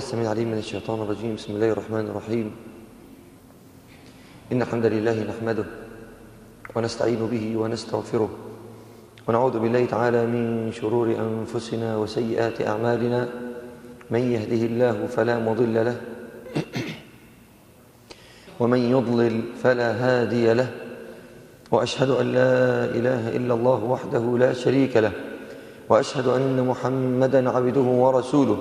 السميع العليم من الشيطان الرجيم بسم الله الرحمن الرحيم إن الحمد لله نحمده ونستعين به ونستغفره ونعوذ بالله تعالى من شرور أنفسنا وسيئات أعمالنا من يهده الله فلا مضل له ومن يضلل فلا هادي له وأشهد أن لا إله إلا الله وحده لا شريك له وأشهد أن محمدا عبده ورسوله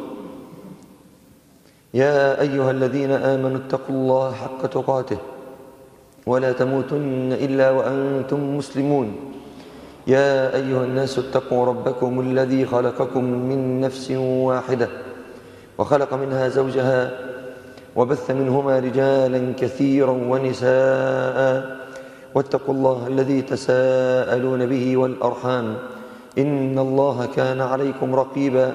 يا أيها الذين آمنوا اتقوا الله حق تقاته ولا تموتن إلا وأنتم مسلمون يا أيها الناس اتقوا ربكم الذي خلقكم من نفس واحدة وخلق منها زوجها وبث منهما رجالا كثيرا ونساء واتقوا الله الذي تساءلون به والأرحام إن الله كان عليكم رقيبا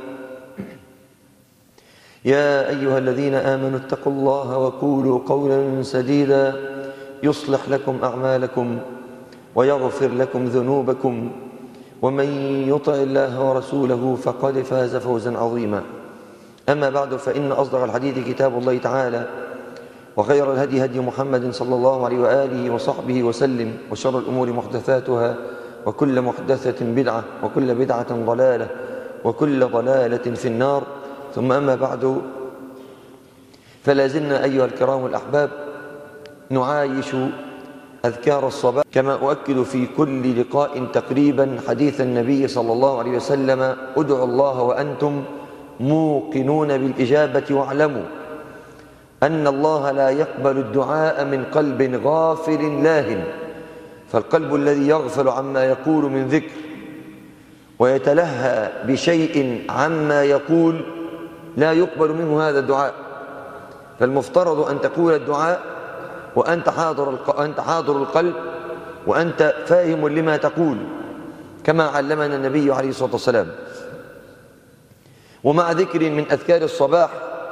يا أيها الذين آمنوا اتقوا الله وقولوا قولا سديدا يصلح لكم أعمالكم ويغفر لكم ذنوبكم ومن يطع الله ورسوله فقد فاز فوزا عظيما أما بعد فإن أصدق الحديث كتاب الله تعالى وخير الهدي هدي محمد صلى الله عليه وآله وصحبه وسلم وشر الأمور محدثاتها وكل محدثة بدعة وكل بدعة ضلالة وكل ضلالة في النار ثم أما بعد فلا زلنا أيها الكرام الأحباب نعايش أذكار الصباح كما أؤكد في كل لقاء تقريبا حديث النبي صلى الله عليه وسلم ادعوا الله وأنتم موقنون بالإجابة واعلموا أن الله لا يقبل الدعاء من قلب غافل لاهٍ فالقلب الذي يغفل عما يقول من ذكر ويتلهى بشيء عما يقول لا يقبل منه هذا الدعاء فالمفترض أن تقول الدعاء وأنت حاضر, أنت حاضر القلب وأنت فاهم لما تقول كما علمنا النبي عليه الصلاة والسلام ومع ذكر من أذكار الصباح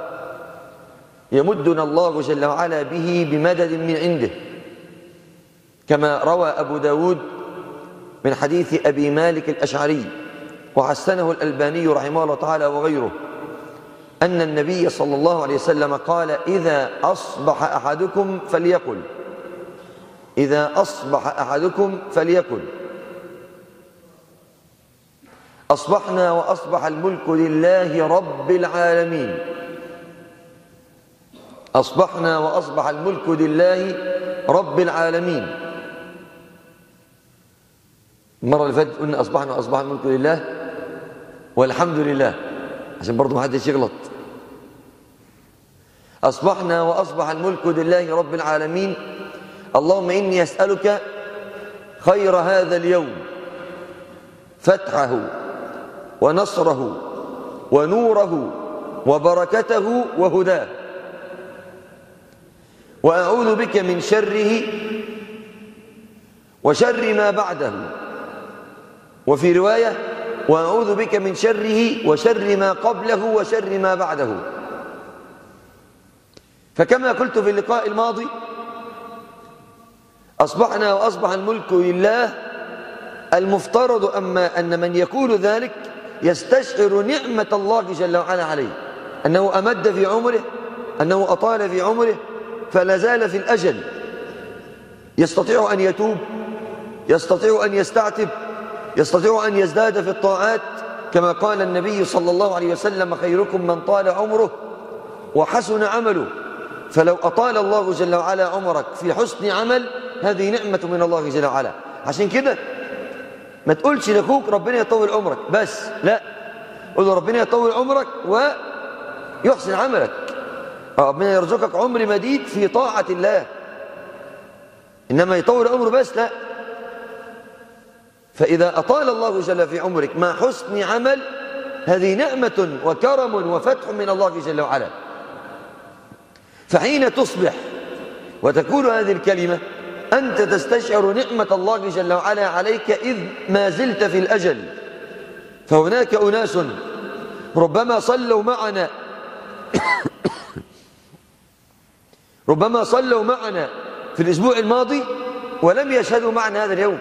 يمدنا الله جل وعلا به بمدد من عنده كما روى أبو داود من حديث أبي مالك الأشعري وحسنه الألباني رحمه الله تعالى وغيره أن النبي صلى الله عليه وسلم قال إذا أصبح أحدكم فليقل إذا أصبح أحدكم فليقل أصبحنا وأصبح الملك لله رب العالمين أصبحنا وأصبح الملك لله رب العالمين المرة اللي فاتت قلنا أصبحنا وأصبح الملك لله والحمد لله عشان برضه ما حدش يغلط أصبحنا وأصبح الملك لله رب العالمين اللهم إني أسألك خير هذا اليوم فتحه ونصره ونوره وبركته وهداه وأعوذ بك من شره وشر ما بعده وفي رواية وأعوذ بك من شره وشر ما قبله وشر ما بعده فكما قلت في اللقاء الماضي أصبحنا وأصبح الملك لله المفترض أما أن من يقول ذلك يستشعر نعمة الله جل وعلا عليه أنه أمد في عمره أنه أطال في عمره فلا زال في الأجل يستطيع أن يتوب يستطيع أن يستعتب يستطيع أن يزداد في الطاعات كما قال النبي صلى الله عليه وسلم خيركم من طال عمره وحسن عمله فلو أطال الله جل وعلا عمرك في حسن عمل هذه نعمة من الله جل وعلا عشان كده ما تقولش لأخوك ربنا يطول عمرك بس لا قول له ربنا يطول عمرك ويحسن عملك ربنا يرزقك عمر مديد في طاعة الله إنما يطول عمره بس لا فإذا أطال الله جل في عمرك مع حسن عمل هذه نعمة وكرم وفتح من الله جل وعلا فحين تصبح وتكون هذه الكلمة أنت تستشعر نعمة الله جل وعلا عليك إذ ما زلت في الأجل فهناك أناس ربما صلوا معنا ربما صلوا معنا في الأسبوع الماضي ولم يشهدوا معنا هذا اليوم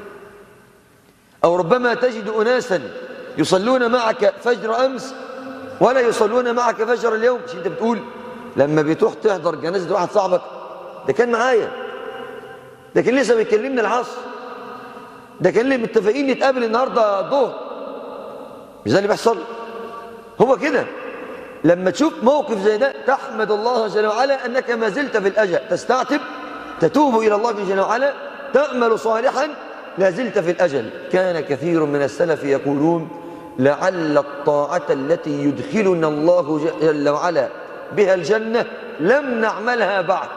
أو ربما تجد أناسا يصلون معك فجر أمس ولا يصلون معك فجر اليوم مش انت بتقول لما بتروح تحضر جنازة واحد صاحبك ده كان معايا ده كان لسه بيكلمنا العصر ده كان اللي متفقين نتقابل النهارده الظهر مش ده اللي بيحصل هو كده لما تشوف موقف زي ده تحمد الله جل وعلا انك ما زلت في الاجل تستعتب تتوب الى الله جل وعلا تعمل صالحا لا زلت في الاجل كان كثير من السلف يقولون لعل الطاعه التي يدخلنا الله جل وعلا بها الجنه لم نعملها بعد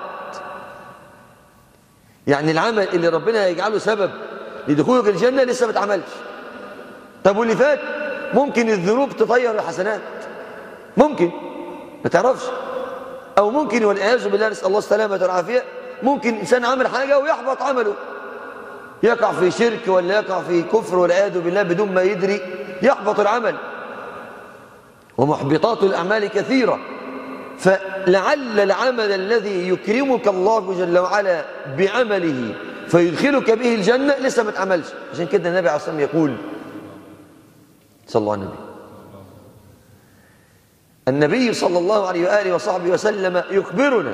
يعني العمل اللي ربنا يجعله سبب لدخولك الجنة لسه ما اتعملش طب واللي فات ممكن الذنوب تطير الحسنات ممكن ما تعرفش او ممكن والعياذ بالله نسال الله السلامه والعافيه ممكن انسان عمل حاجه ويحبط عمله يقع في شرك ولا يقع في كفر والعياذ بالله بدون ما يدري يحبط العمل ومحبطات الاعمال كثيره فلعل العمل الذي يكرمك الله جل وعلا بعمله فيدخلك به الجنة لسه ما اتعملش عشان كده النبي عليه الصلاة والسلام يقول صلى الله عليه النبي النبي صلى الله عليه وآله وصحبه وسلم يخبرنا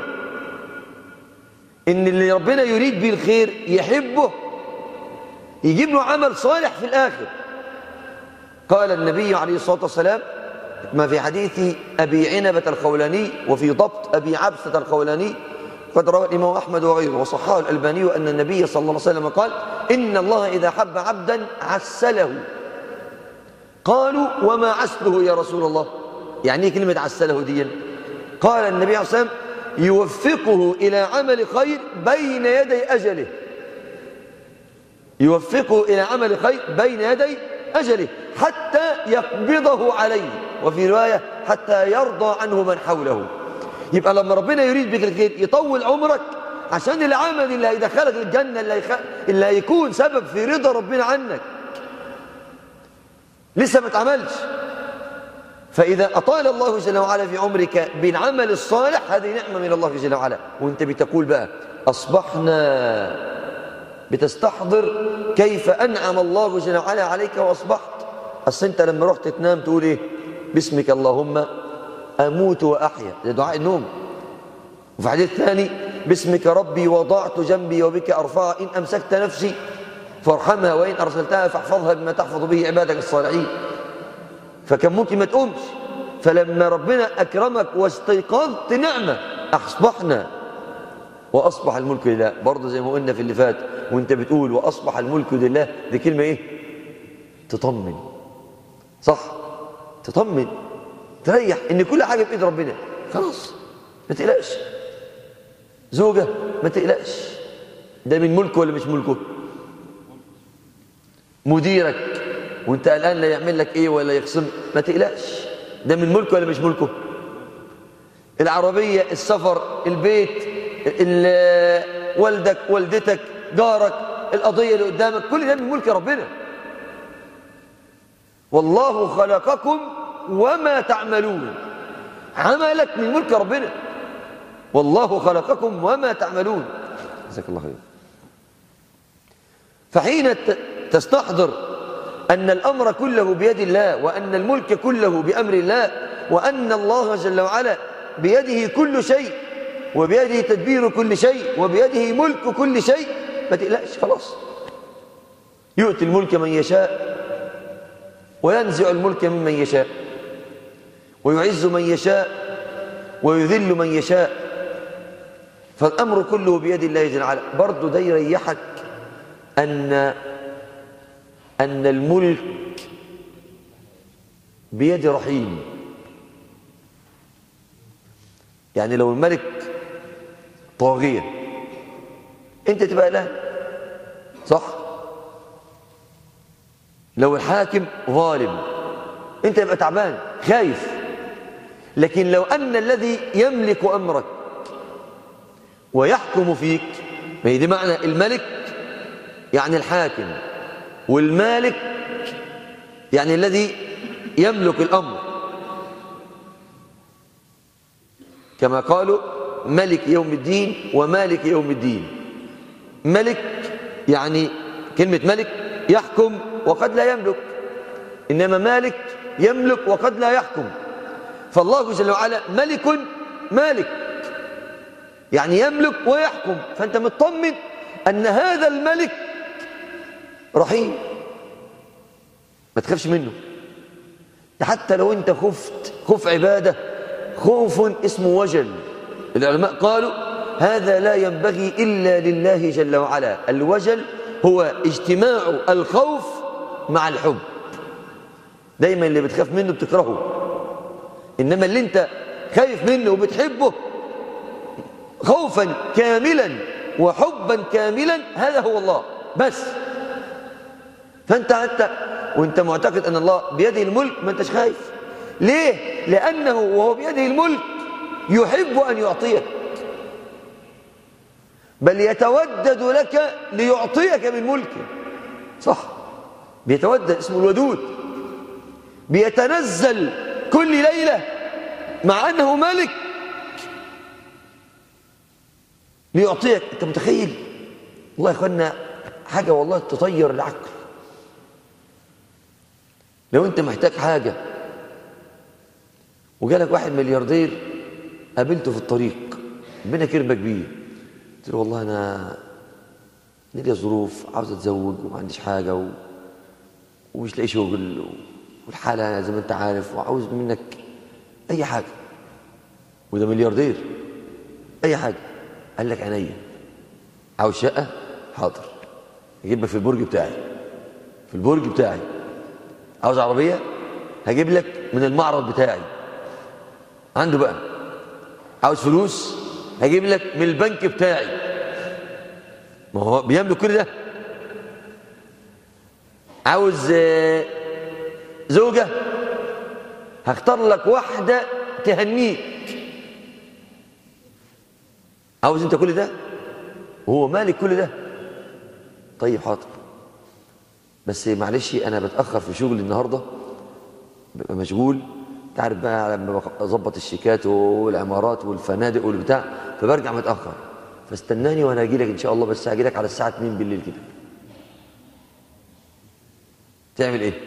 إن اللي ربنا يريد به الخير يحبه يجيب له عمل صالح في الآخر قال النبي عليه الصلاة والسلام ما في حديث أبي عنبة الخولاني وفي ضبط أبي عبسة الخولاني قد روى الإمام أحمد وغيره وصححه الألباني أن النبي صلى الله عليه وسلم قال إن الله إذا حب عبدا عسله قالوا وما عسله يا رسول الله يعني ايه كلمة عسله دي قال النبي عليه الصلاة والسلام يوفقه إلى عمل خير بين يدي أجله يوفقه إلى عمل خير بين يدي أجله حتى يقبضه عليه وفي رواية حتى يرضى عنه من حوله يبقى لما ربنا يريد بك الخير يطول عمرك عشان العمل اللي هيدخلك الجنة اللي, هيخ... اللي هيكون سبب في رضا ربنا عنك لسه ما اتعملش فإذا أطال الله جل وعلا في عمرك بالعمل الصالح هذه نعمة من الله جل وعلا وانت بتقول بقى أصبحنا بتستحضر كيف أنعم الله جل وعلا عليك وأصبحت أصل أنت لما رحت تنام تقول إيه باسمك اللهم أموت وأحيا ده دعاء النوم وفي حديث ثاني باسمك ربي وضعت جنبي وبك أرفع إن أمسكت نفسي فارحمها وإن أرسلتها فاحفظها بما تحفظ به عبادك الصالحين فكان ممكن ما تقومش فلما ربنا أكرمك واستيقظت نعمة أصبحنا وأصبح الملك لله برضه زي ما قلنا في اللي فات وانت بتقول وأصبح الملك لله دي كلمة إيه تطمن صح تطمن تريح ان كل حاجه بايد ربنا خلاص ما تقلقش زوجه ما تقلقش ده من ملكه ولا مش ملكه مديرك وانت قلقان لا يعمل لك ايه ولا يخصم ما تقلقش ده من ملكه ولا مش ملكه العربيه السفر البيت والدك والدتك جارك القضيه اللي قدامك كل ده من ملك ربنا والله خلقكم وما تعملون عملك من ملك ربنا والله خلقكم وما تعملون جزاك الله خير فحين تستحضر أن الأمر كله بيد الله وأن الملك كله بأمر الله وأن الله جل وعلا بيده كل شيء وبيده تدبير كل شيء وبيده ملك كل شيء ما تقلقش خلاص يؤتي الملك من يشاء وينزع الملك ممن يشاء ويعز من يشاء ويذل من يشاء فالأمر كله بيد الله جل وعلا برضه ده يريحك أن أن الملك بيد رحيم يعني لو الملك طاغية أنت تبقى له صح لو الحاكم ظالم أنت تبقى تعبان خايف لكن لو أن الذي يملك أمرك ويحكم فيك ما هي دي معنى الملك يعني الحاكم والمالك يعني الذي يملك الأمر كما قالوا ملك يوم الدين ومالك يوم الدين ملك يعني كلمة ملك يحكم وقد لا يملك إنما مالك يملك وقد لا يحكم فالله جل وعلا ملك مالك يعني يملك ويحكم فأنت مطمن أن هذا الملك رحيم ما تخافش منه حتى لو انت خفت خوف عبادة خوف اسمه وجل العلماء قالوا هذا لا ينبغي إلا لله جل وعلا الوجل هو اجتماع الخوف مع الحب دايما اللي بتخاف منه بتكرهه إنما اللي انت خايف منه وبتحبه خوفا كاملا وحبا كاملا هذا هو الله بس فانت حتى وانت معتقد ان الله بيده الملك ما انتش خايف ليه لانه وهو بيده الملك يحب ان يعطيك بل يتودد لك ليعطيك من ملكه صح بيتودد اسمه الودود بيتنزل كل ليلة مع أنه ملك ليعطيك أنت متخيل والله يا أخوانا حاجة والله تطير العقل لو أنت محتاج حاجة وجالك واحد ملياردير قابلته في الطريق ربنا كرمك بيه قلت له والله أنا ليا ظروف عاوز أتزوج وما عنديش حاجة و... ومش لاقي شغل و... والحالة زي ما أنت عارف وعاوز منك أي حاجة وده ملياردير أي حاجة قال لك عينيا عاوز شقة حاضر هجيب لك في البرج بتاعي في البرج بتاعي عاوز عربية هجيب لك من المعرض بتاعي عنده بقى عاوز فلوس هجيب لك من البنك بتاعي ما هو بيملك كل ده عاوز زوجة هختار لك واحدة تهنيك عاوز انت كل ده وهو مالك كل ده طيب حاضر بس معلش انا بتاخر في شغلي النهارده ببقى مشغول تعرف بقى لما اظبط الشيكات والعمارات والفنادق والبتاع فبرجع متاخر فاستناني وانا اجي لك ان شاء الله بس هاجي لك على الساعه 2 بالليل كده تعمل ايه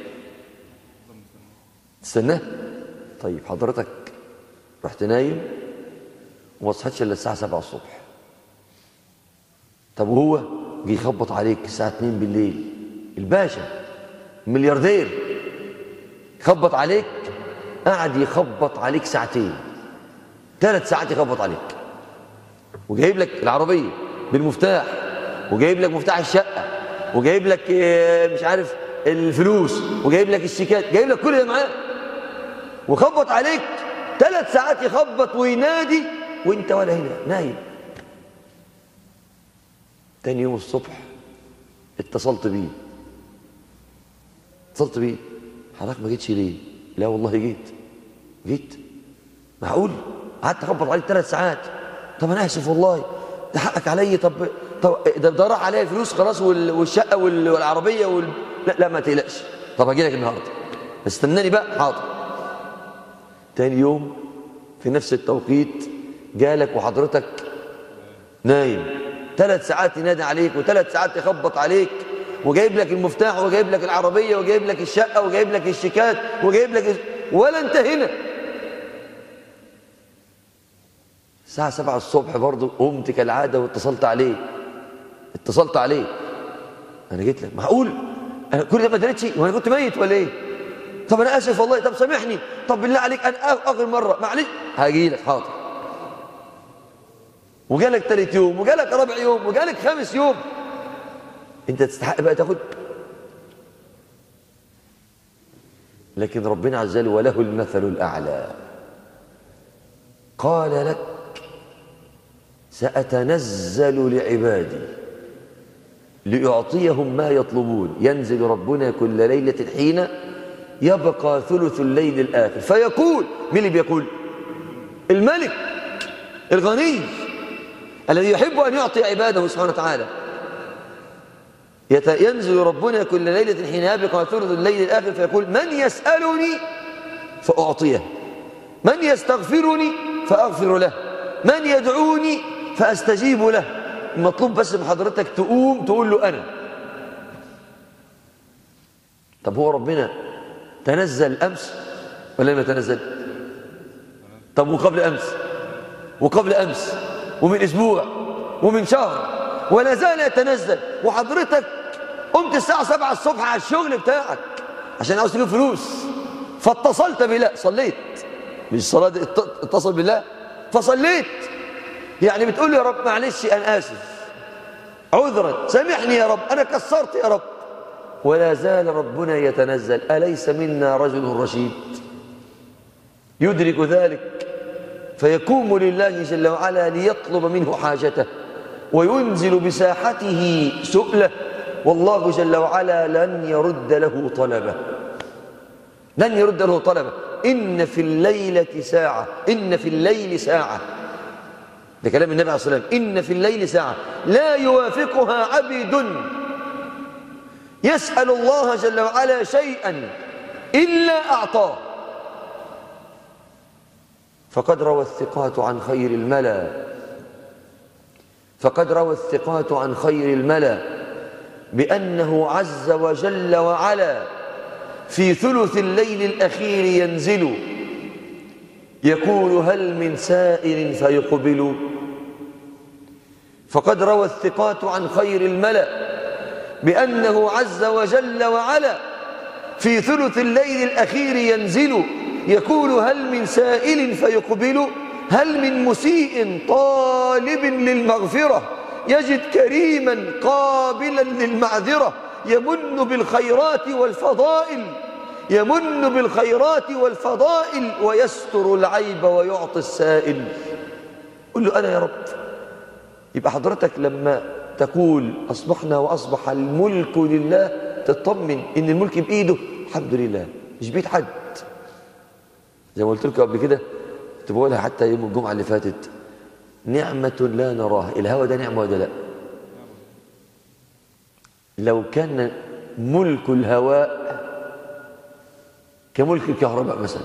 تستناه طيب حضرتك رحت نايم وما صحتش الا الساعه 7 الصبح طب وهو جه يخبط عليك الساعه 2 بالليل الباشا ملياردير خبط عليك قعد يخبط عليك ساعتين ثلاث ساعات يخبط عليك وجايب لك العربيه بالمفتاح وجايب لك مفتاح الشقه وجايب لك مش عارف الفلوس وجايب لك الشيكات جايب لك كل ده معاه وخبط عليك ثلاث ساعات يخبط وينادي وانت ولا هنا نايم تاني يوم الصبح اتصلت بيه اتصلت بيه حضرتك ما جيتش ليه لا والله جيت جيت معقول قعدت اخبط عليك ثلاث ساعات طب انا اسف والله ده حقك عليا طب طب ده, ده راح عليا الفلوس خلاص والشقه والعربيه وال... لا لا ما تقلقش طب هجي لك النهارده استناني بقى حاضر تاني يوم في نفس التوقيت جالك وحضرتك نايم ثلاث ساعات ينادي عليك وثلاث ساعات يخبط عليك وجايب لك المفتاح وجايب لك العربية وجايب لك الشقة وجايب لك الشيكات وجايب لك ولا انت هنا الساعة سبعة الصبح برضو قمت كالعادة واتصلت عليه اتصلت عليه انا جيت لك معقول انا كل ده ما دريتش وانا كنت ميت ولا ايه طب انا اسف والله طب سامحني طب بالله عليك انا اخر مره معلش هاجي لك حاضر وجالك ثالث يوم وجالك رابع يوم وجالك خامس يوم انت تستحق بقى تاخد لكن ربنا عز وجل وله المثل الاعلى قال لك ساتنزل لعبادي لأعطيهم ما يطلبون ينزل ربنا كل ليلة حين يبقى ثلث الليل الآخر فيقول مين اللي بيقول الملك الغني الذي يحب أن يعطي عباده سبحانه وتعالى ينزل ربنا كل ليلة حين يبقى ثلث الليل الآخر فيقول من يسألني فأعطيه من يستغفرني فأغفر له من يدعوني فأستجيب له المطلوب بس من حضرتك تقوم تقول له أنا طب هو ربنا تنزل أمس ولا ما تنزل طب وقبل أمس وقبل أمس ومن أسبوع ومن شهر ولا زال يتنزل وحضرتك قمت الساعة سبعة الصبح على الشغل بتاعك عشان عاوز تجيب فلوس فاتصلت بالله صليت مش صلاة دي اتص- اتصل بالله فصليت يعني بتقول يا رب معلش أنا آسف عذرا سامحني يا رب أنا كسرت يا رب ولا زال ربنا يتنزل أليس منا رجل رشيد يدرك ذلك فيقوم لله جل وعلا ليطلب منه حاجته وينزل بساحته سؤله والله جل وعلا لن يرد له طلبه لن يرد له طلبه إن في الليلة ساعة إن في الليل ساعة ده كلام النبي عليه الصلاة والسلام إن في الليل ساعة لا يوافقها عبد يسأل الله جل وعلا شيئا إلا أعطاه فقد روى الثقات عن خير الملا فقد روى الثقات عن خير الملا بأنه عز وجل وعلا في ثلث الليل الأخير ينزل يقول هل من سائل فيقبل فقد روى الثقات عن خير الملأ بأنه عز وجل وعلا في ثلث الليل الأخير ينزل يقول هل من سائل فيقبل هل من مسيء طالب للمغفرة يجد كريما قابلا للمعذرة يمن بالخيرات والفضائل يمن بالخيرات والفضائل ويستر العيب ويعطي السائل قل له أنا يا رب يبقى حضرتك لما تقول أصبحنا وأصبح الملك لله تطمن إن الملك بإيده الحمد لله مش بيد حد زي ما قلت لكم قبل كده كنت بقولها حتى يوم الجمعة اللي فاتت نعمة لا نراها الهوى ده نعمة ولا لا لو كان ملك الهواء كملك الكهرباء مثلا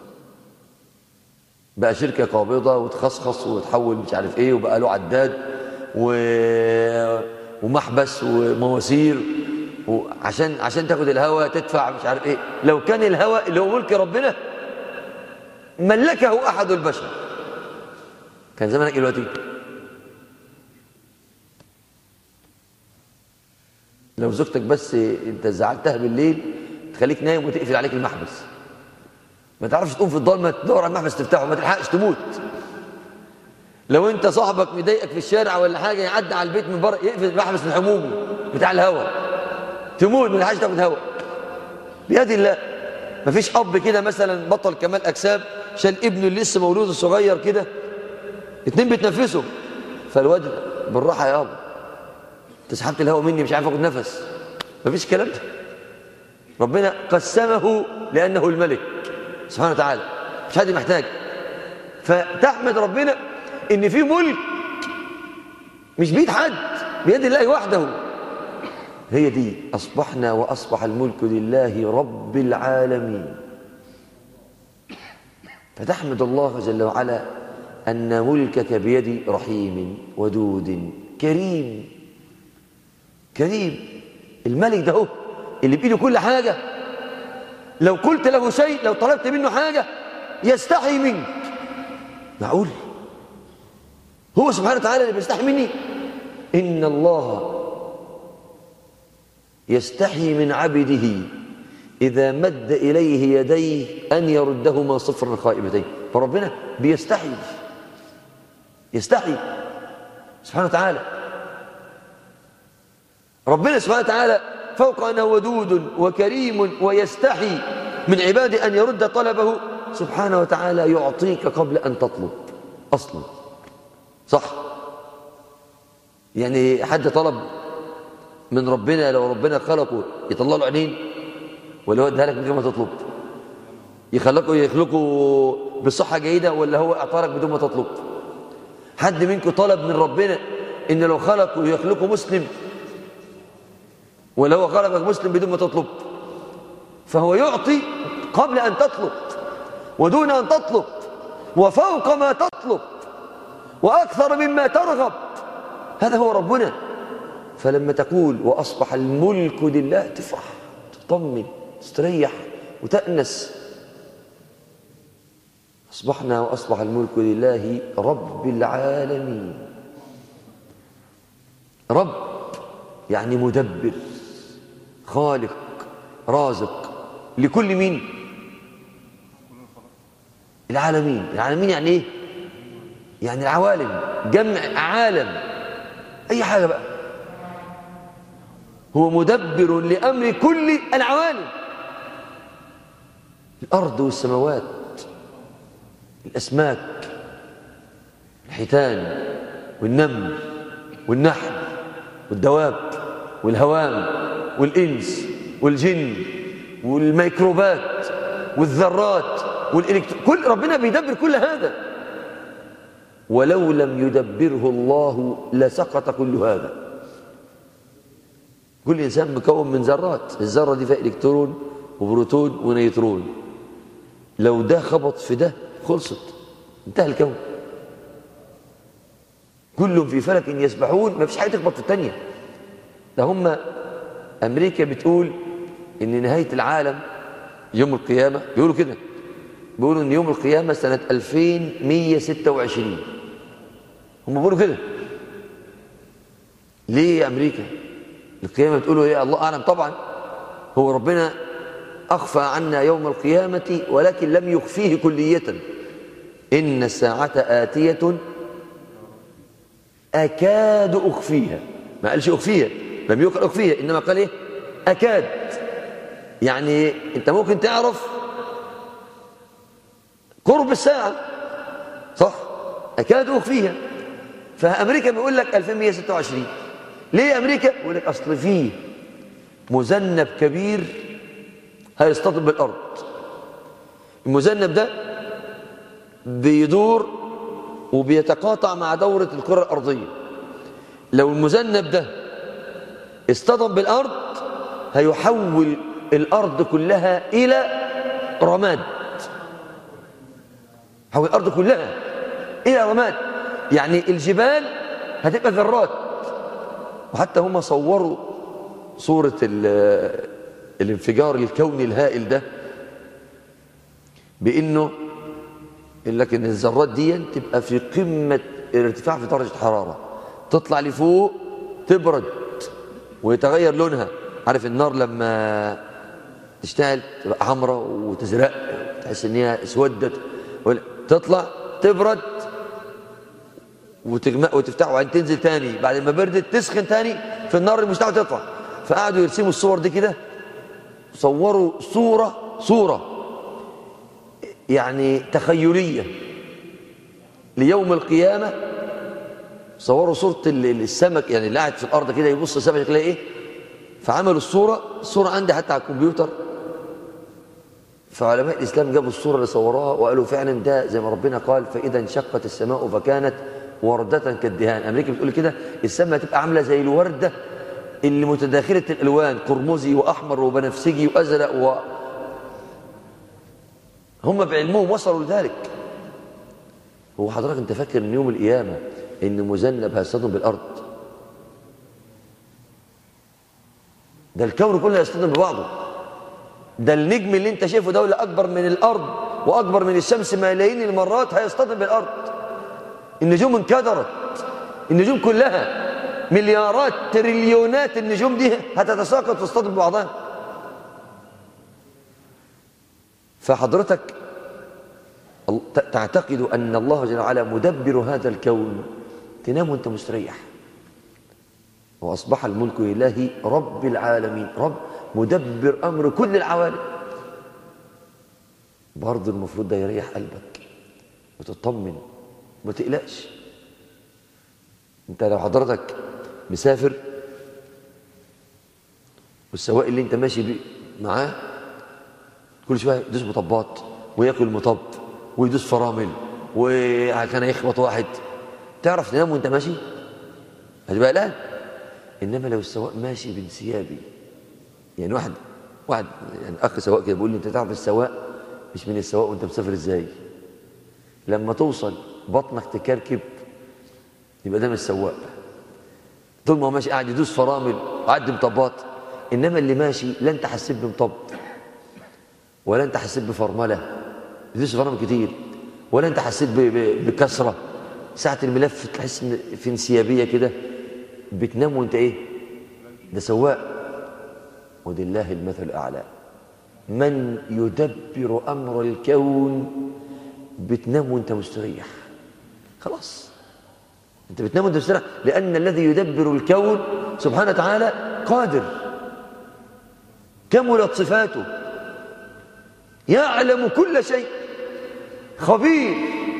بقى شركة قابضة وتخصخص وتحول مش عارف ايه وبقى له عداد و... ومحبس ومواسير وعشان عشان تاخد الهواء تدفع مش عارف ايه لو كان الهواء اللي هو ملك ربنا ملكه احد البشر كان زمانك إيه دلوقتي لو زوجتك بس انت زعلتها بالليل تخليك نايم وتقفل عليك المحبس ما تعرفش تقوم في الضلمه تدور على المحبس تفتحه ما تلحقش تموت لو انت صاحبك مضايقك في الشارع ولا حاجه يعدي على البيت من بره يقفل المحبس من حمومه بتاع الهواء تموت ما تلحقش تاخد هواء بيد الله ما فيش اب كده مثلا بطل كمال اجسام شال ابنه اللي لسه مولود الصغير كده اتنين بيتنفسوا فالواد بالراحه يا ابا انت سحبت الهواء مني مش عارف اخد نفس مفيش الكلام ده ربنا قسمه لانه الملك سبحانه وتعالى مش حد محتاج فتحمد ربنا ان في ملك مش بيد حد بيد الله وحده هي دي اصبحنا واصبح الملك لله رب العالمين فتحمد الله جل وعلا أن ملكك بيد رحيم ودود كريم كريم الملك ده هو اللي بإيده كل حاجة لو قلت له شيء لو طلبت منه حاجة يستحي منك معقول هو سبحانه وتعالى اللي بيستحي مني إن الله يستحي من عبده إذا مد إليه يديه أن يردهما صفرا خائبتين فربنا بيستحي يستحي سبحانه وتعالى ربنا سبحانه وتعالى فوق أنه ودود وكريم ويستحي من عباده أن يرد طلبه سبحانه وتعالى يعطيك قبل أن تطلب أصلا صح يعني حد طلب من ربنا لو ربنا خلقه يطلع له عينين ولا هو اداها لك من غير ما تطلب يخلقه يخلقه بصحة جيدة ولا هو اعطارك بدون ما تطلب حد منكم طلب من ربنا ان لو خلقه يخلقه مسلم ولا هو خلقك مسلم بدون ما تطلب فهو يعطي قبل ان تطلب ودون ان تطلب وفوق ما تطلب واكثر مما ترغب هذا هو ربنا فلما تقول واصبح الملك لله تفرح تطمن تستريح وتأنس أصبحنا وأصبح الملك لله رب العالمين رب يعني مدبر خالق رازق لكل مين العالمين العالمين يعني ايه يعني العوالم جمع عالم اي حاجه بقى هو مدبر لامر كل العوالم الارض والسماوات الاسماك الحيتان والنمل والنحل والدواب والهوام والإنس والجن والميكروبات والذرات والإلكترون كل ربنا بيدبر كل هذا ولو لم يدبره الله لسقط كل هذا كل إنسان مكون من ذرات الذرة دي فيها إلكترون وبروتون ونيوترون لو ده خبط في ده خلصت انتهى الكون كل في فلك يسبحون ما فيش حاجه تخبط في الثانيه ده هم امريكا بتقول ان نهايه العالم يوم القيامه بيقولوا كده بيقولوا ان يوم القيامه سنه 2126 هم بيقولوا كده ليه يا امريكا القيامه بتقولوا ايه الله اعلم طبعا هو ربنا اخفى عنا يوم القيامه ولكن لم يخفيه كليه ان الساعه اتيه أكاد أخفيها ما قالش أخفيها لم يقل أخفيها إنما قال إيه أكاد يعني أنت ممكن تعرف قرب الساعة صح أكاد أخفيها فأمريكا بيقول لك 2126 ليه أمريكا بيقول لك أصل فيه مذنب كبير هيصطدم بالأرض المذنب ده بيدور وبيتقاطع مع دورة الكرة الأرضية لو المذنب ده اصطدم بالأرض هيحول الأرض كلها إلى رماد حول الأرض كلها إلى رماد يعني الجبال هتبقى ذرات وحتى هم صوروا صورة الانفجار الكوني الهائل ده بأنه لكن الذرات دي تبقى في قمة الارتفاع في درجة حرارة تطلع لفوق تبرد ويتغير لونها عارف النار لما تشتعل تبقى حمراء وتزرق تحس ان هي اسودت تطلع تبرد وتغمق وتفتح وبعدين تنزل تاني بعد ما بردت تسخن تاني في النار المشتعل تطلع فقعدوا يرسموا الصور دي كده صوروا صورة صورة يعني تخيلية ليوم القيامة صوروا صورة السمك يعني اللي قاعد في الأرض كده يبص السمك شكلها إيه فعملوا الصورة الصورة عندي حتى على الكمبيوتر فعلماء الإسلام جابوا الصورة اللي صوروها وقالوا فعلا ده زي ما ربنا قال فإذا انشقت السماء فكانت وردة كالدهان أمريكا بتقول كده السماء هتبقى عاملة زي الوردة اللي متداخلة الألوان قرمزي وأحمر وبنفسجي وأزرق و... هم بعلمهم وصلوا لذلك هو حضرتك انت فاكر ان يوم القيامه ان مذنب هيصطدم بالارض ده الكون كله هيصطدم ببعضه ده النجم اللي انت شايفه ده اللي اكبر من الارض واكبر من الشمس ملايين المرات هيصطدم بالارض النجوم انكدرت النجوم كلها مليارات تريليونات النجوم دي هتتساقط وتصطدم ببعضها فحضرتك تعتقد أن الله جل وعلا مدبر هذا الكون تنام وانت مستريح وأصبح الملك لله رب العالمين رب مدبر أمر كل العوالم برضه المفروض ده يريح قلبك وتطمن وما تقلقش انت لو حضرتك مسافر والسواق اللي انت ماشي بيه معاه كل شويه يدوس مطبات وياكل مطب ويدوس فرامل وكان يخبط واحد تعرف تنام وانت ماشي هتبقى قلقان انما لو السواق ماشي بانسيابي يعني واحد واحد يعني اخ سواق كده بيقول لي انت تعرف السواق مش من السواق وانت مسافر ازاي لما توصل بطنك تكركب يبقى ده من السواق طول ما هو ماشي قاعد يدوس فرامل وعد مطبات انما اللي ماشي لا انت حسيت بمطب ولا انت حسيت بفرمله يدوس فرامل كتير ولا انت حسيت ب- ب- بكسره ساعه الملف تحس ان في انسيابيه كده بتنام وانت ايه ده سواق ولله المثل الاعلى من يدبر امر الكون بتنام وانت مستريح خلاص انت بتنام وانت مستريح لان الذي يدبر الكون سبحانه وتعالى قادر كملت صفاته يعلم كل شيء خبير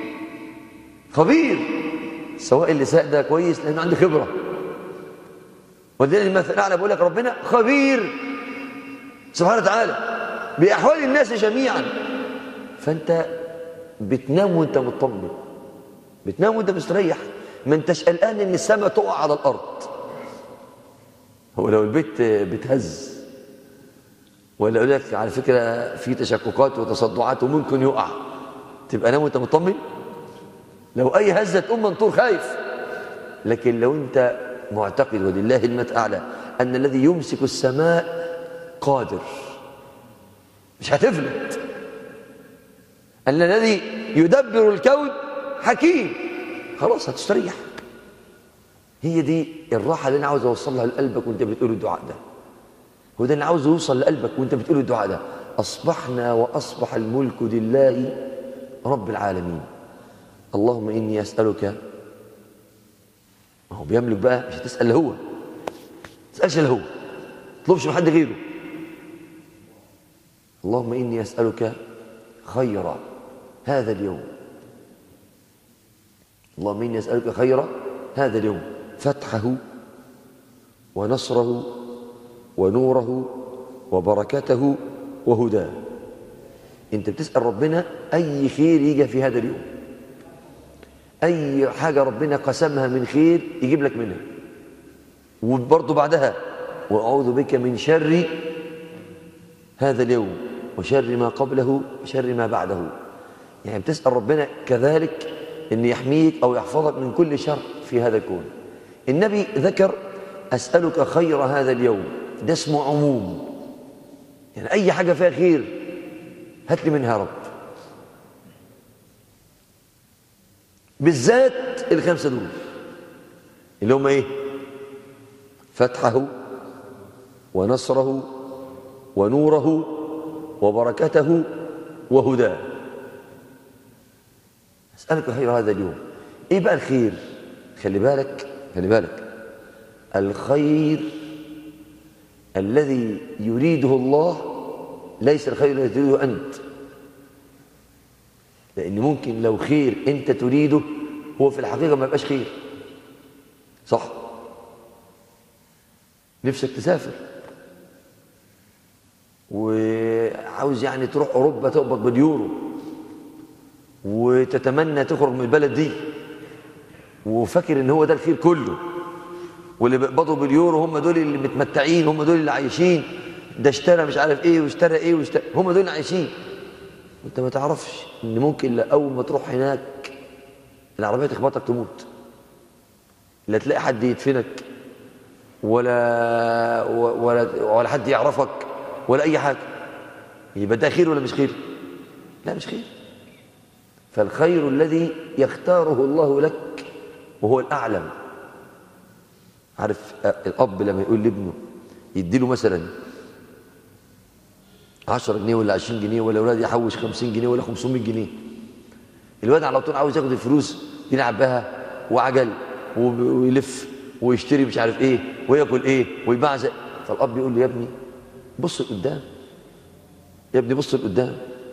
خبير سواء اللي ساق ده كويس لانه عنده خبره ولذلك المثل الاعلى بقول لك ربنا خبير سبحانه وتعالى باحوال الناس جميعا فانت بتنام وانت مطمن بتنام وانت مستريح ما انتش قلقان ان السماء تقع على الارض هو لو البيت بتهز ولا يقول لك على فكره في تشككات وتصدعات وممكن يقع تبقى نام وانت مطمن لو اي هزه تقوم منطور خايف لكن لو انت معتقد ولله المت اعلى ان الذي يمسك السماء قادر مش هتفلت ان الذي يدبر الكون حكيم خلاص هتستريح هي دي الراحه اللي انا عاوز اوصلها لقلبك وانت بتقول الدعاء ده هو ده اللي عاوز يوصل لقلبك وانت بتقول الدعاء ده اصبحنا واصبح الملك لله رب العالمين اللهم اني اسالك ما هو بيملك بقى مش هتسال الا هو ما تسالش الا هو ما تطلبش من حد غيره اللهم اني اسالك خير هذا اليوم اللهم اني اسالك خير هذا اليوم فتحه ونصره ونوره وبركته وهداه انت بتسال ربنا اي خير يجي في هذا اليوم اي حاجه ربنا قسمها من خير يجيب لك منها وبرضه بعدها واعوذ بك من شر هذا اليوم وشر ما قبله وشر ما بعده يعني بتسال ربنا كذلك ان يحميك او يحفظك من كل شر في هذا الكون النبي ذكر اسالك خير هذا اليوم ده اسمه عموم يعني اي حاجه فيها خير هات لي منها يا رب بالذات الخمسه دول اللي هم ايه فتحه ونصره ونوره وبركته وهداه اسالك خير هذا اليوم ايه بقى الخير خلي بالك خلي بالك الخير الذي يريده الله ليس الخير الذي تريده انت لان ممكن لو خير انت تريده هو في الحقيقه ما يبقاش خير صح نفسك تسافر وعاوز يعني تروح اوروبا تقبض باليورو وتتمنى تخرج من البلد دي وفاكر ان هو ده الخير كله واللي بيقبضوا باليورو هم دول اللي متمتعين هم دول اللي عايشين ده اشترى مش عارف ايه واشترى ايه واشترى هم دول اللي عايشين انت ما تعرفش ان ممكن لا اول ما تروح هناك العربيه تخبطك تموت لا تلاقي حد يدفنك ولا ولا ولا حد يعرفك ولا اي حاجه يبقى ده خير ولا مش خير لا مش خير فالخير الذي يختاره الله لك وهو الاعلم عارف الاب لما يقول لابنه يديله مثلا 10 جنيه ولا 20 جنيه ولا اولاد يحوش 50 جنيه ولا 500 جنيه الواد على طول عاوز ياخد الفلوس يلعب بها وعجل ويلف ويشتري مش عارف ايه وياكل ايه ويبعزق فالاب يقول له يا ابني بص لقدام يا ابني بص لقدام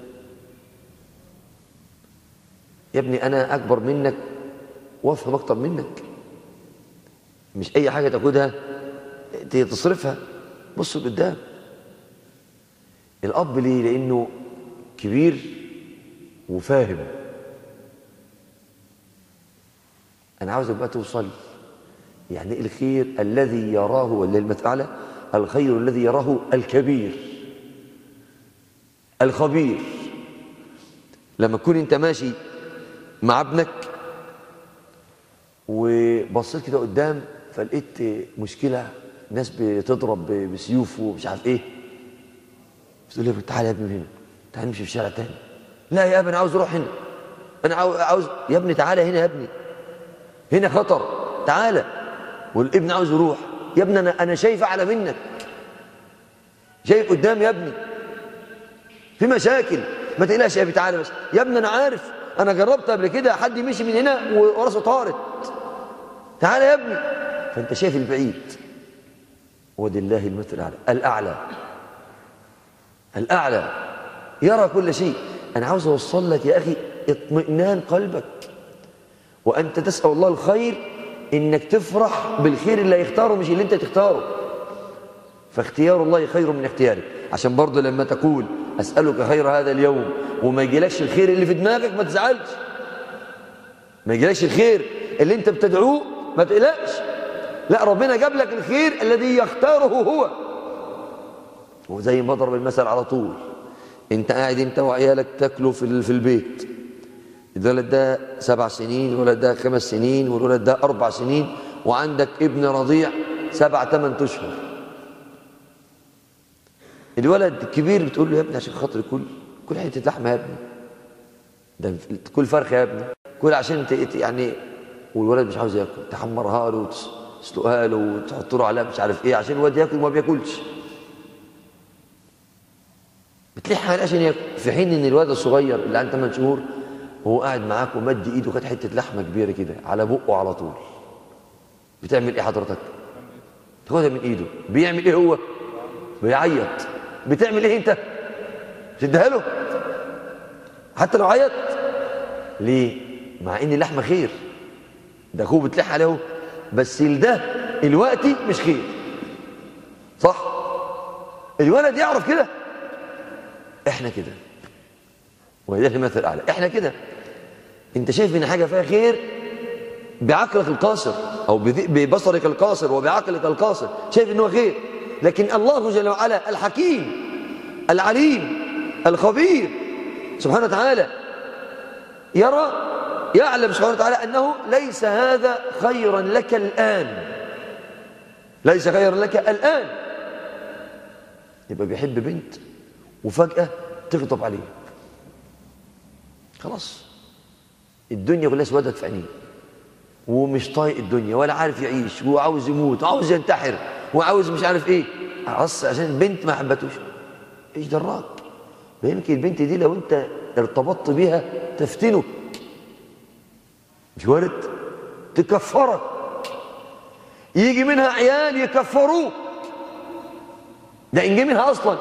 يا ابني انا اكبر منك وافهم اكتر منك مش اي حاجه تاخدها تصرفها بص لقدام الاب ليه لانه كبير وفاهم انا عاوزك بقى توصل يعني ايه الخير الذي يراه ولا المتعالى الخير الذي يراه الكبير الخبير لما تكون انت ماشي مع ابنك وبصيت كده قدام فلقيت مشكله ناس بتضرب بسيوف ومش عارف ايه تقول لي تعالى يا ابني هنا تعالى نمشي في الشارع تاني لا يا ابني انا عاوز اروح هنا انا عاو- عاوز يا ابني تعالى هنا يا ابني هنا خطر تعالى والابن عاوز يروح يا ابني انا انا شايف اعلى منك شايف قدام يا ابني في مشاكل ما تقلقش يا ابني تعالى بس يا ابني انا عارف انا جربت قبل كده حد مشي من هنا وراسه طارت تعالى يا ابني فانت شايف البعيد ولله المثل الاعلى الاعلى الاعلى يرى كل شيء انا عاوز اوصل لك يا اخي اطمئنان قلبك وانت تسال الله الخير انك تفرح بالخير اللي هيختاره مش اللي انت تختاره فاختيار الله خير من اختيارك عشان برضه لما تقول اسالك خير هذا اليوم وما يجيلكش الخير اللي في دماغك ما تزعلش ما يجيلكش الخير اللي انت بتدعوه ما تقلقش لا ربنا جاب لك الخير الذي يختاره هو وزي ما ضرب المثل على طول انت قاعد انت وعيالك تاكلوا في ال- في البيت الولد ده سبع سنين الولد ده خمس سنين والولد ده اربع سنين وعندك ابن رضيع سبع ثمان اشهر الولد الكبير بتقول له يا ابني عشان خاطر كل كل حته لحمه يا ابني ده كل فرخه يا ابني كل عشان ت- ت- يعني والولد مش عاوز ياكل تحمرها له وتسلقها له وتحط له عليها مش عارف ايه عشان الولد ياكل وما بياكلش بتلح عليه عشان ياكل في حين ان الولد الصغير اللي عنده 8 شهور وهو قاعد معاك ومد ايده خد حته لحمه كبيره كده على بقه على طول بتعمل ايه حضرتك؟ تاخدها من ايده بيعمل ايه هو؟ بيعيط بتعمل ايه انت؟ تديها له حتى لو عيط ليه؟ مع ان اللحمه خير ده اخوه بتلح عليه اهو. بس ده الوقتي مش خير صح؟ الولد يعرف كده احنا كده وده المثل الاعلى احنا كده انت شايف ان حاجه فيها خير بعقلك القاصر او بذ- ببصرك القاصر وبعقلك القاصر شايف انه خير لكن الله جل وعلا الحكيم العليم الخبير سبحانه وتعالى يرى يعلم سبحانه وتعالى انه ليس هذا خيرا لك الان ليس خيرا لك الان يبقى بيحب بنت وفجأة تغضب عليه خلاص الدنيا كلها اسودت في عينيه ومش طايق الدنيا ولا عارف يعيش وعاوز يموت وعاوز ينتحر وعاوز مش عارف ايه عص عشان البنت ما حبتوش ايش دراك ما يمكن البنت دي لو انت ارتبطت بيها تفتنك مش وارد تكفرك يجي منها عيال يكفروك ده ان جه منها اصلا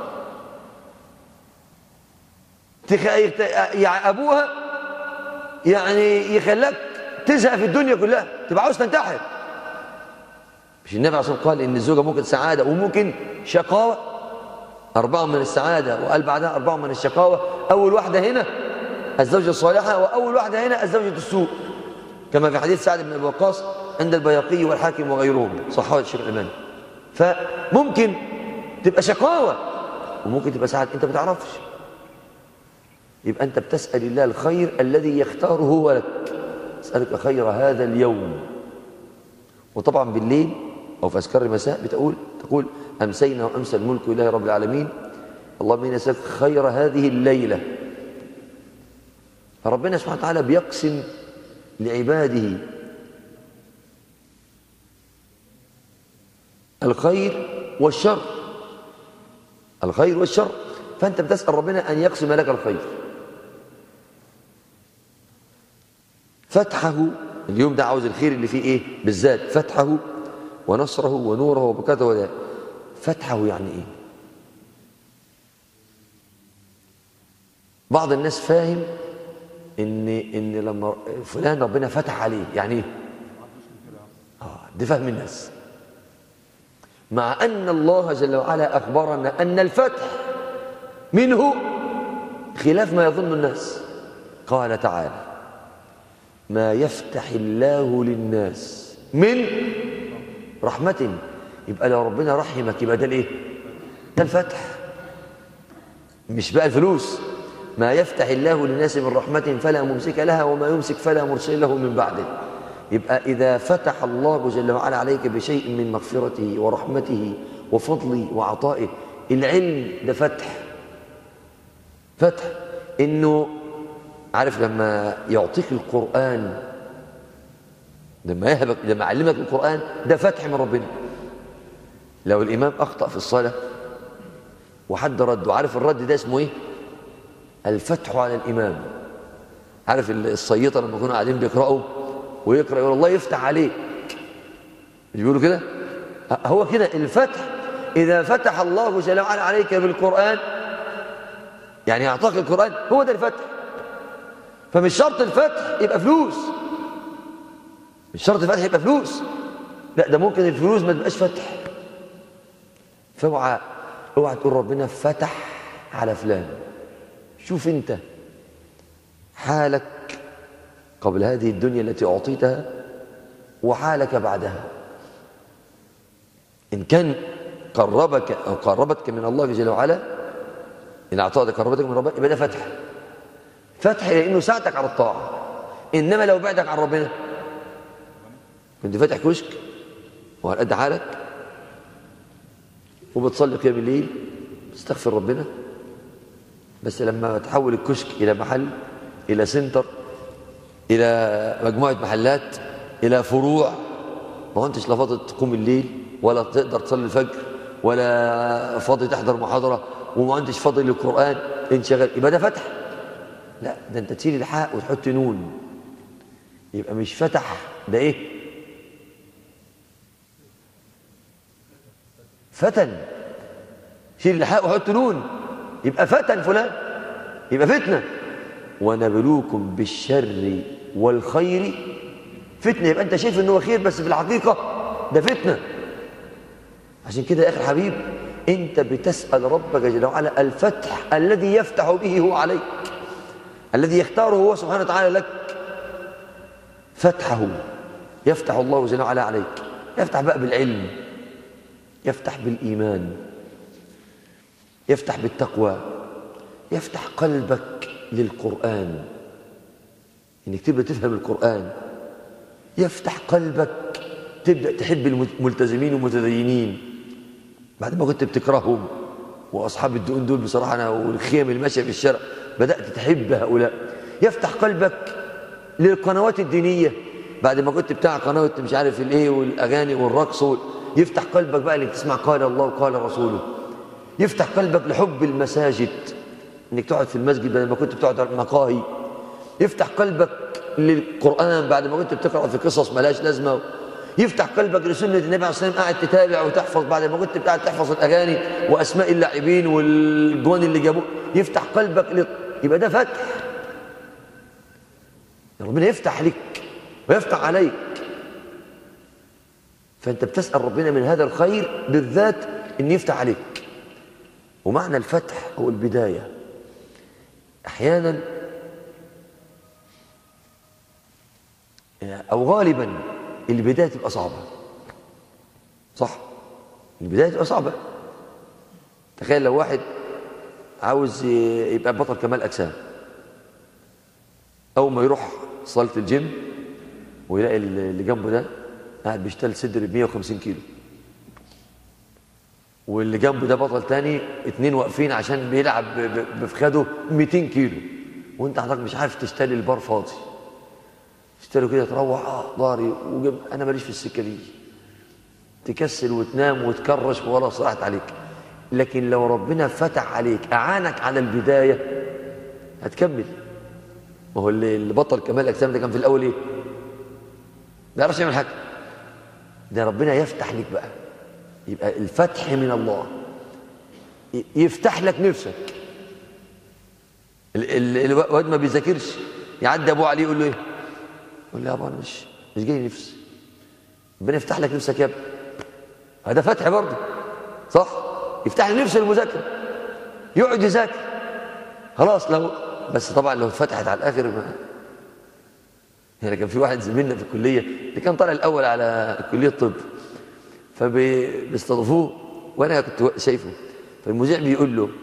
تخ... يخت... يعني ابوها يعني يخليك تزهق في الدنيا كلها تبقى عاوز تنتحر مش النبي عليه الصلاه والسلام قال ان الزوجه ممكن سعاده وممكن شقاوه اربعه من السعاده وقال بعدها اربعه من الشقاوه اول واحده هنا الزوجه الصالحه واول واحده هنا الزوجه السوء كما في حديث سعد بن ابي وقاص عند البياقي والحاكم وغيرهم صححه الشيخ الالباني فممكن تبقى شقاوه وممكن تبقى سعاده انت ما تعرفش يبقى أنت بتسأل الله الخير الذي يختاره هو لك أسألك خير هذا اليوم وطبعا بالليل أو في أذكار المساء بتقول تقول أمسينا وأمسى الملك لله رب العالمين اللهم إنا نسألك خير هذه الليلة فربنا سبحانه وتعالى بيقسم لعباده الخير والشر الخير والشر فأنت بتسأل ربنا أن يقسم لك الخير فتحه اليوم ده عاوز الخير اللي فيه ايه بالذات فتحه ونصره ونوره وبركاته وده فتحه يعني ايه بعض الناس فاهم ان ان لما فلان ربنا فتح عليه يعني ايه اه ده فهم الناس مع ان الله جل وعلا اخبرنا ان الفتح منه خلاف ما يظن الناس قال تعالى ما يفتح الله للناس من رحمة يبقى لو ربنا رحمك يبقى ده الايه ده الفتح مش بقى الفلوس ما يفتح الله للناس من رحمة فلا ممسك لها وما يمسك فلا مرسل له من بعده يبقى إذا فتح الله جل وعلا عليك بشيء من مغفرته ورحمته وفضله وعطائه العلم ده فتح فتح انه عارف لما يعطيك القرآن لما يهبك لما يعلمك القرآن ده فتح من ربنا لو الإمام أخطأ في الصلاة وحد رد وعارف الرد ده اسمه إيه الفتح على الإمام عارف الصيطة لما يكونوا قاعدين بيقرأوا ويقرأ يقول الله يفتح عليك مش بيقولوا كده هو كده الفتح إذا فتح الله جل وعلا عليك بالقرآن يعني أعطاك القرآن هو ده الفتح فمش شرط الفتح يبقى فلوس مش شرط الفتح يبقى فلوس لا ده ممكن الفلوس ما تبقاش فتح فاوعى اوعى تقول ربنا فتح على فلان شوف انت حالك قبل هذه الدنيا التي أعطيتها وحالك بعدها إن كان قربك أو قربتك من الله جل وعلا إن أعطاك قربتك من ربك يبقى ده فتح فتح لأنه ساعدك على الطاعة إنما لو بعدك عن ربنا كنت فاتح كشك وعلى قد حالك وبتصلي قيام الليل تستغفر ربنا بس لما تحول الكشك إلى محل إلى سنتر إلى مجموعة محلات إلى فروع ما أنتش لا فاضي تقوم الليل ولا تقدر تصلي الفجر ولا فاضي تحضر محاضرة وما أنتش فاضي للقرآن انشغل يبقى ده فتح لا ده أنت تشيل الحاء وتحط نون يبقى مش فتح ده إيه فتن شيل الحاء وحط نون يبقى فتن فلان يبقى فتنة ونبلوكم بالشر والخير فتنة يبقى أنت شايف أنه خير بس في الحقيقة ده فتنة عشان كده يا أخي الحبيب أنت بتسأل ربك جل وعلا الفتح الذي يفتح به هو عليك الذي يختاره هو سبحانه وتعالى لك فتحه يفتح الله جل وعلا عليك يفتح بقى بالعلم يفتح بالإيمان يفتح بالتقوى يفتح قلبك للقرآن انك تبدأ تفهم القرآن يفتح قلبك تبدأ تحب الملتزمين والمتدينين بعد ما كنت بتكرههم وأصحاب الدقون دول بصراحة أنا والخيم اللي ماشية في الشارع بدأت تحب هؤلاء يفتح قلبك للقنوات الدينية بعد ما كنت بتاع قناة مش عارف الايه والأغاني والرقص يفتح قلبك بقى انك تسمع قال الله وقال رسوله يفتح قلبك لحب المساجد انك تقعد في المسجد بدل ما كنت بتقعد على المقاهي يفتح قلبك للقرآن بعد ما كنت بتقرأ في قصص ملاش لازمة يفتح قلبك لسنة النبي عليه الصلاة والسلام قاعد تتابع وتحفظ بعد ما كنت قاعد تحفظ الأغاني وأسماء اللاعبين والجوان اللي جابوه يفتح قلبك لط... يبقى ده فتح ربنا يفتح لك ويفتح عليك فأنت بتسأل ربنا من هذا الخير بالذات أن يفتح عليك ومعنى الفتح هو البداية أحيانا أو غالبا البداية تبقى صعبة صح البداية تبقى صعبة تخيل لو واحد عاوز يبقى بطل كمال أجسام أول ما يروح صالة الجيم ويلاقي اللي جنبه ده قاعد بيشتغل صدر ب 150 كيلو واللي جنبه ده بطل تاني اتنين واقفين عشان بيلعب بفخاده 200 كيلو وانت حضرتك مش عارف تشتري البار فاضي تشتري كده تروح اه ضهري وجب انا ماليش في السكه دي تكسل وتنام وتكرش ولا صراحت عليك لكن لو ربنا فتح عليك اعانك على البدايه هتكمل ما هو اللي بطل كمال الاجسام ده كان في الاول ايه؟ ما يعرفش يعمل حاجه ده ربنا يفتح لك بقى يبقى الفتح من الله يفتح لك نفسك الواد ما بيذاكرش يعدي ابوه عليه يقول له ايه يقول له يا ابو انا مش مش جاي نفسي ربنا يفتح لك نفسك يا ابني هذا فتح برضه صح يفتح لي نفس المذاكره يقعد يذاكر خلاص لو بس طبعا لو اتفتحت على الاخر ما يعني كان في واحد زميلنا في الكليه اللي كان طالع الاول على كليه الطب فبيستضيفوه وانا كنت شايفه فالمذيع بيقول له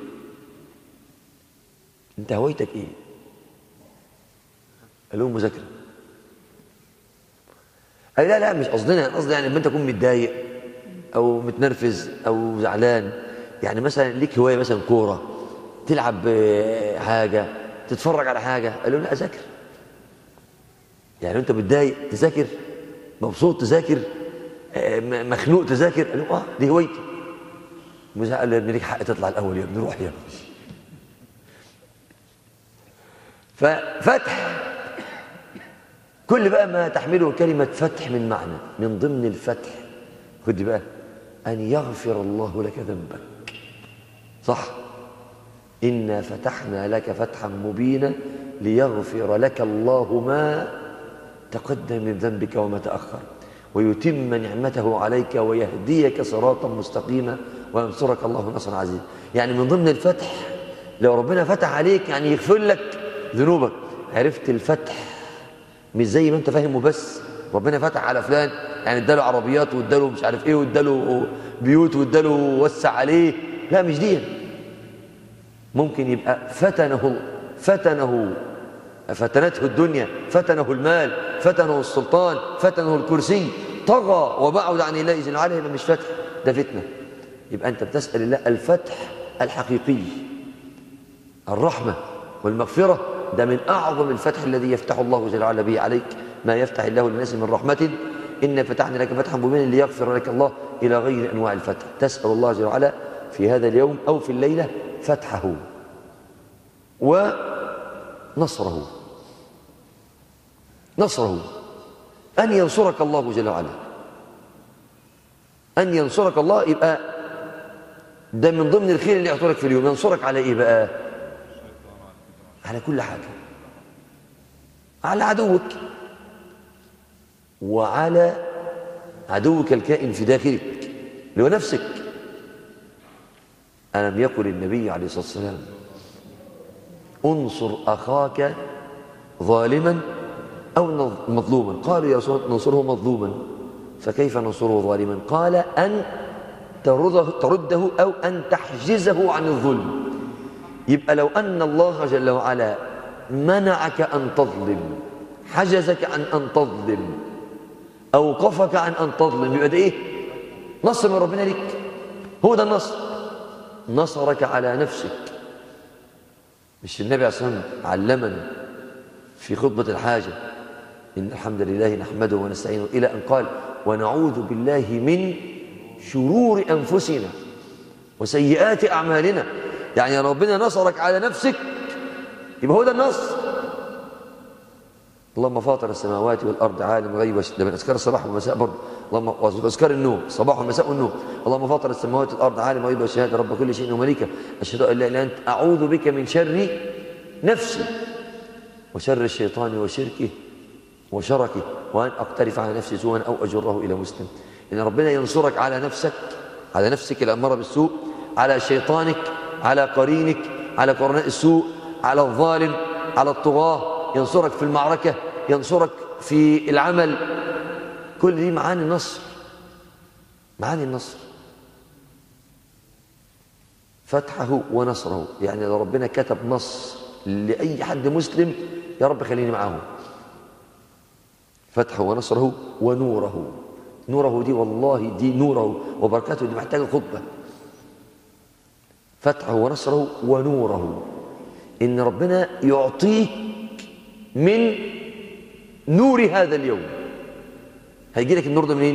انت هوايتك ايه قال له مذاكره قال لا لا مش قصدنا قصدي يعني انت تكون متضايق او متنرفز او زعلان يعني مثلا ليك هوايه مثلا كوره تلعب حاجه تتفرج على حاجة قال له لا أذاكر يعني أنت متضايق تذاكر مبسوط تذاكر آه، م- مخنوق تذاكر قال له اه دي هوايتي موسى قال له يا ابني ليك حق تطلع الأول يا ابني روح يا ابني ففتح كل بقى ما تحمله كلمة فتح من معنى من ضمن الفتح خد بقى أن يغفر الله لك ذنبك صح إنا فتحنا لك فتحا مبينا ليغفر لك الله ما تقدم من ذنبك وما تأخر ويتم نعمته عليك ويهديك صراطا مستقيما وينصرك الله نصرا عزيزا يعني من ضمن الفتح لو ربنا فتح عليك يعني يغفر لك ذنوبك عرفت الفتح مش زي ما انت فاهمه بس ربنا فتح على فلان يعني اداله عربيات واداله مش عارف ايه واداله بيوت واداله وسع عليه لا مش دي ممكن يبقى فتنه فتنه فتنته الدنيا فتنه المال فتنه السلطان فتنه الكرسي طغى وبعد عن الله جل وعلا يبقى مش فتح ده فتنه يبقى انت بتسال الله الفتح الحقيقي الرحمه والمغفره ده من اعظم الفتح الذي يفتح الله جل وعلا به عليك ما يفتح الله للناس من رحمه إن فتحنا لك فتحا مبينا ليغفر لك الله إلى غير أنواع الفتح تسأل الله جل وعلا في هذا اليوم أو في الليلة فتحه ونصره نصره أن ينصرك الله جل وعلا أن ينصرك الله يبقى ده من ضمن الخير اللي يعطولك في اليوم ينصرك على إيه بقى على كل حاجة على عدوك وعلى عدوك الكائن في داخلك اللي هو نفسك ألم يقل النبي عليه الصلاة والسلام انصر أخاك ظالما أو مظلوما قالوا يا رسول الله ننصره مظلوما فكيف ننصره ظالما قال أن ترده, ترده أو أن تحجزه عن الظلم يبقى لو أن الله جل وعلا منعك أن تظلم حجزك عن أن تظلم أوقفك عن أن تظلم يبقى ده إيه نصر من ربنا لك هو ده النصر نصرك على نفسك مش النبي عليه الصلاة والسلام علمنا في خطبة الحاجة إن الحمد لله نحمده ونستعينه إلى أن قال ونعوذ بالله من شرور أنفسنا وسيئات أعمالنا يعني ربنا نصرك على نفسك يبقى هو ده النصر اللهم فاطر السماوات والارض عالم غيب ده من اذكار الصباح والمساء برضه اللهم واذكار النوم الصباح والمساء والنوم اللهم فاطر السماوات والارض عالم غيب والشهاده رب كل شيء ومليكه اشهد ان لا اله الا انت اعوذ بك من شر نفسي وشر الشيطان وشركه وشركه وان اقترف على نفسي سوءا او اجره الى مسلم ان ربنا ينصرك على نفسك على نفسك الاماره بالسوء على شيطانك على قرينك على قرناء السوء على الظالم على الطغاه ينصرك في المعركة ينصرك في العمل كل دي معاني النصر معاني النصر فتحه ونصره يعني لو ربنا كتب نصر لأي حد مسلم يا رب خليني معاهم فتحه ونصره ونوره نوره دي والله دي نوره وبركاته دي محتاجة خطبة فتحه ونصره ونوره إن ربنا يعطيك من نور هذا اليوم هيجي لك النور ده منين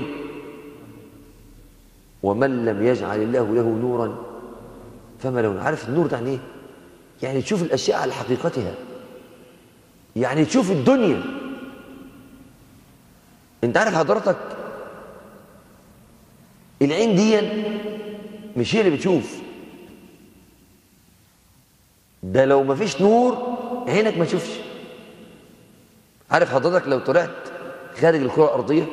ومن لم يجعل الله له نورا فما له عارف النور ده يعني ايه يعني تشوف الاشياء على حقيقتها يعني تشوف الدنيا انت عارف حضرتك العين دي مش هي اللي بتشوف ده لو ما فيش نور عينك ما تشوفش عارف حضرتك لو طلعت خارج الكرة الأرضية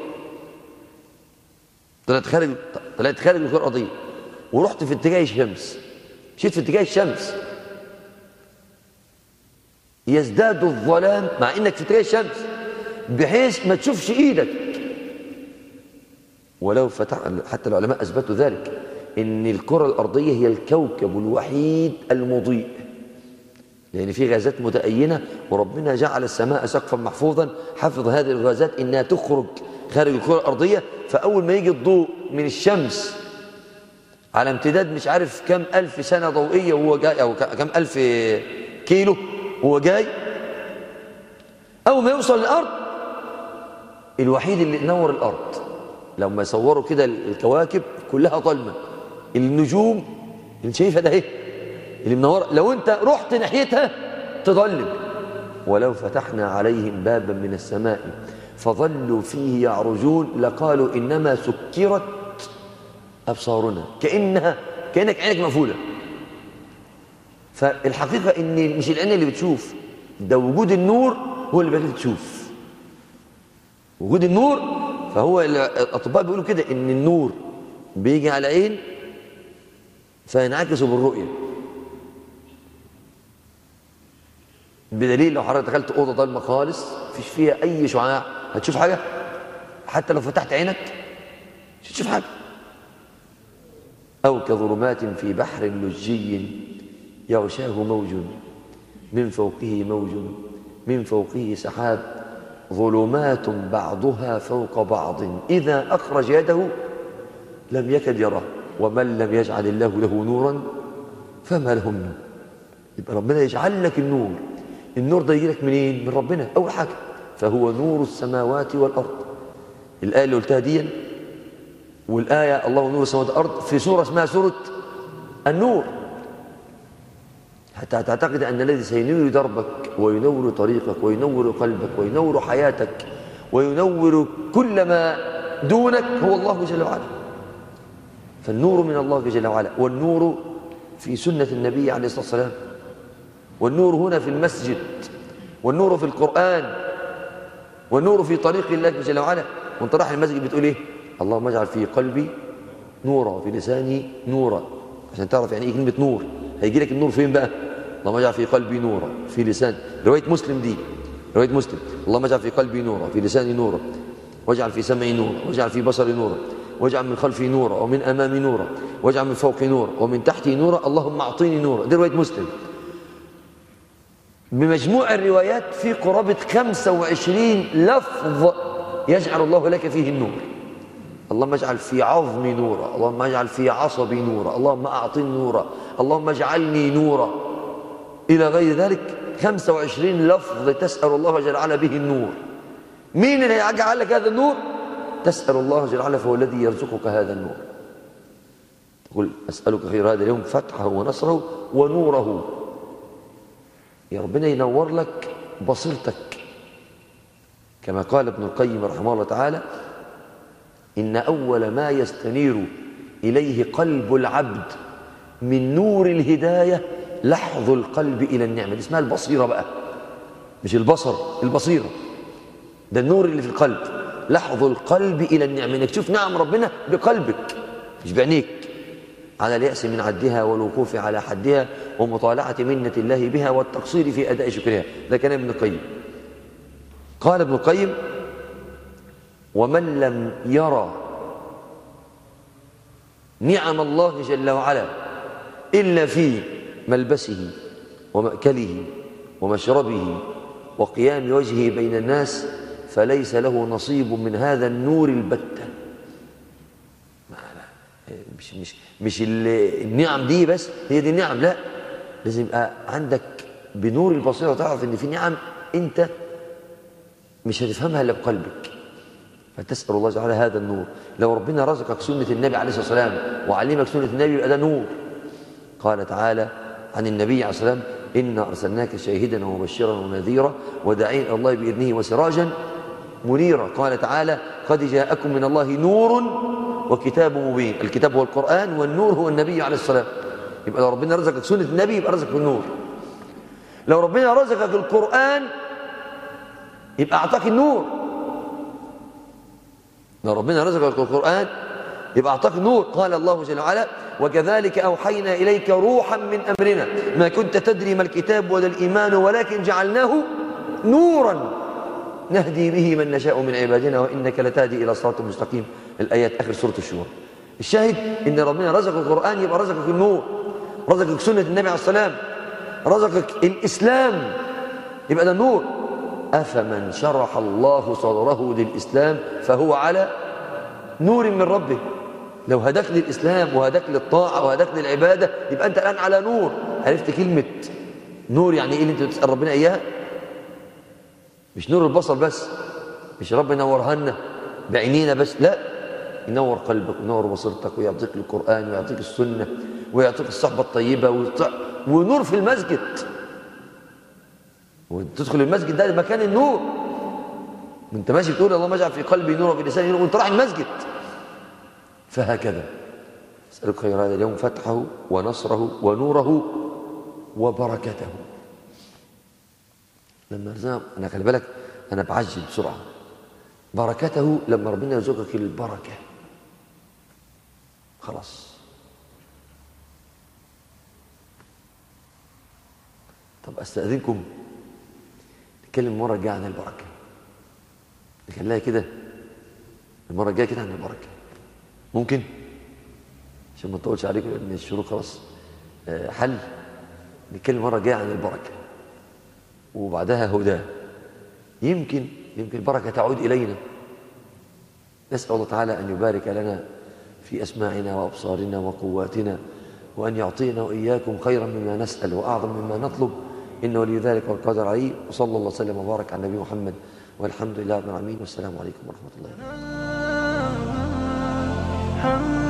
طلعت خارج طلعت خارج الكرة الأرضية ورحت في اتجاه الشمس مشيت في اتجاه الشمس يزداد الظلام مع انك في اتجاه الشمس بحيث ما تشوفش ايدك ولو فتح حتى العلماء اثبتوا ذلك ان الكرة الأرضية هي الكوكب الوحيد المضيء لأن في غازات متأينة وربنا جعل السماء سقفا محفوظا حفظ هذه الغازات إنها تخرج خارج الكرة الأرضية فأول ما يجي الضوء من الشمس على امتداد مش عارف كم ألف سنة ضوئية وهو جاي أو كم ألف كيلو وهو جاي أول ما يوصل للأرض الوحيد اللي نور الأرض لما يصوروا كده الكواكب كلها ظلمة النجوم اللي شايفها ده اهي اللي منورة لو انت رحت ناحيتها تظلم ولو فتحنا عليهم بابا من السماء فظلوا فيه يعرجون لقالوا إنما سكرت أبصارنا كأنها كأنك عينك مقفولة فالحقيقة إن مش العين اللي بتشوف ده وجود النور هو اللي بيخليك تشوف وجود النور فهو الأطباء بيقولوا كده إن النور بيجي على العين فينعكس بالرؤية بدليل لو حضرتك دخلت أوضة ضلمة خالص مفيش فيها أي شعاع هتشوف حاجة حتى لو فتحت عينك مش هتشوف حاجة أو كظلمات في بحر لجي يغشاه موج من فوقه موج من فوقه سحاب ظلمات بعضها فوق بعض إذا أخرج يده لم يكد يراه ومن لم يجعل الله له نورا فما له نور يبقى ربنا يجعل لك النور النور ده يجي لك منين من ربنا أول حاجة فهو نور السماوات والأرض الآية اللي قلتها دي والآية الله نور السماوات والأرض في سورة اسمها سورة النور حتى تعتقد أن الذي سينور دربك وينور طريقك وينور قلبك وينور حياتك وينور كل ما دونك هو الله جل وعلا فالنور من الله جل وعلا والنور في سنة النبي عليه الصلاة والسلام والنور هنا في المسجد والنور في القرآن والنور في طريق الله جل وعلا وانت رايح المسجد بتقول ايه اللهم اجعل في قلبي نورا وفي لساني نورا عشان تعرف يعني ايه كلمة نور هيجي لك النور فين بقى اللهم اجعل في قلبي نورا في لسان رواية مسلم دي رواية مسلم اللهم اجعل في قلبي نورا في لساني نورا واجعل في سمعي نورا واجعل في بصري نورا واجعل من خلفي نورا ومن امامي نورا واجعل من فوقي نورا ومن تحتي نورا اللهم اعطيني نورا دي رواية مسلم بمجموع الروايات في قرابة 25 لفظ يجعل الله لك فيه النور اللهم اجعل في عظمي نورا اللهم اجعل في عصبي نورا اللهم أعطني نورا اللهم اجعلني نورا إلى غير ذلك 25 لفظ تسأل الله جل وعلا به النور مين اللي يجعل لك هذا النور تسأل الله جل وعلا فهو الذي يرزقك هذا النور تقول أسألك خير هذا اليوم فتحه ونصره ونوره يا ربنا ينور لك بصيرتك كما قال ابن القيم رحمه الله تعالى إن أول ما يستنير إليه قلب العبد من نور الهداية لحظ القلب إلى النعمة دي اسمها البصيرة بقى مش البصر البصيرة ده النور اللي في القلب لحظ القلب إلى النعمة إنك تشوف نعم ربنا بقلبك مش بعينيك على اليأس من عدها والوقوف على حدها ومطالعة منة الله بها والتقصير في أداء شكرها ده كلام ابن القيم قال ابن القيم ومن لم يرى نعم الله جل وعلا إلا في ملبسه ومأكله ومشربه وقيام وجهه بين الناس فليس له نصيب من هذا النور البتة مش مش مش النعم دي بس هي دي النعم لا لازم يبقى عندك بنور البصيرة تعرف ان في نعم انت مش هتفهمها الا بقلبك فتسأل الله تعالى هذا النور لو ربنا رزقك سنة النبي عليه الصلاة والسلام وعلمك سنة النبي يبقى ده نور قال تعالى عن النبي عليه الصلاة والسلام إنا أرسلناك شاهدا ومبشرا ونذيرا وداعيا إلى الله بإذنه وسراجا منيرا قال تعالى قد جاءكم من الله نور وكتاب مبين الكتاب هو القرآن والنور هو النبي عليه الصلاة والسلام يبقى لو ربنا رزقك سنة النبي يبقى رزقك النور لو ربنا رزقك القرآن يبقى أعطاك النور لو ربنا رزقك القرآن يبقى أعطاك النور قال الله جل وعلا وكذلك أوحينا إليك روحا من أمرنا ما كنت تدري ما الكتاب ولا الإيمان ولكن جعلناه نورا نهدي به من نشاء من عبادنا وإنك لتهدي إلى صراط مستقيم الآيات آخر سورة الشورى الشاهد إن ربنا رزق القرآن يبقى رزقك النور رزقك سنة النبي عليه السلام رزقك الإسلام يبقى ده النور أفمن شرح الله صدره للإسلام فهو على نور من ربه لو هداك للإسلام وهداك للطاعة وهداك للعبادة يبقى أنت الآن على نور عرفت كلمة نور يعني ايه اللي انت بتسال ربنا اياه مش نور البصر بس مش رب ينورها لنا بعينينا بس لا ينور قلبك وينور بصيرتك ويعطيك القران ويعطيك السنه ويعطيك الصحبه الطيبه ويطع... ونور في المسجد وتدخل المسجد ده مكان النور وانت ماشي بتقول اللهم اجعل في قلبي نور وفي لساني نور وانت رايح المسجد فهكذا اسالك خير هذا اليوم فتحه ونصره ونوره وبركته لما رزقنا انا خلي بالك انا بعجل بسرعه بركته لما ربنا يرزقك البركه خلاص طب استاذنكم نتكلم المره الجايه عن البركه نخليها كده المره الجايه كده عن البركه ممكن عشان ما نطولش عليكم لان الشروق خلاص آه، حل نتكلم المره الجايه عن البركه وبعدها هدى يمكن يمكن البركه تعود الينا نسال الله تعالى ان يبارك لنا في اسماعنا وابصارنا وقواتنا وان يعطينا واياكم خيرا مما نسال واعظم مما نطلب انه ولي ذلك والقادر عليه وصلى الله وسلم وبارك على النبي محمد والحمد لله رب العالمين والسلام عليكم ورحمه الله وبركاته